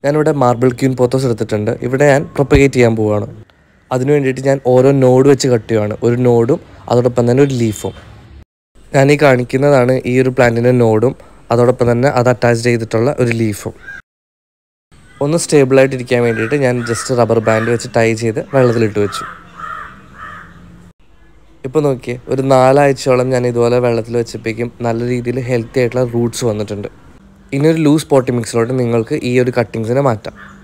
ഞാനിവിടെ marble queen pothos എടുത്തിട്ടുണ്ട് ഇവിടെ ഞാൻ പ്രൊപ്പഗേറ്റ് ചെയ്യാൻ പോവുകയാണ് അതിനു വേണ്ടിയിട്ട് ഞാൻ ഓരോ നോഡ് വെച്ച് കട്ട് ചെയ്യുകയാണ് ഒരു നോഡും അതോടൊപ്പം തന്നെ ഒരു ലീഫും ഞാൻ ഈ കാണിക്കുന്നതാണ് ഈ ഒരു പ്ലാന്റിൻ്റെ നോഡും അതോടൊപ്പം തന്നെ അത് അറ്റാച്ച് ചെയ്തിട്ടുള്ള ഒരു ലീഫും ഒന്ന് സ്റ്റേബിളായിട്ട് ഇരിക്കാൻ വേണ്ടിയിട്ട് ഞാൻ ജസ്റ്റ് റബ്ബർ ബാൻഡ് വെച്ച് ടൈ ചെയ്ത് വെള്ളത്തിലിട്ട് വെച്ചു ഇപ്പോൾ നോക്കിയേ ഒരു നാലാഴ്ചയോളം ഞാൻ ഇതുപോലെ വെള്ളത്തിൽ വെച്ചപ്പോഴേക്കും നല്ല രീതിയിൽ ഹെൽത്തി ആയിട്ടുള്ള റൂട്ട്സ് വന്നിട്ടുണ്ട് ഇനി ഒരു ലൂസ് പോട്ടി മിക്സിലോട്ട് നിങ്ങൾക്ക് ഈ ഒരു കട്ടിങ്സിനെ മാറ്റാം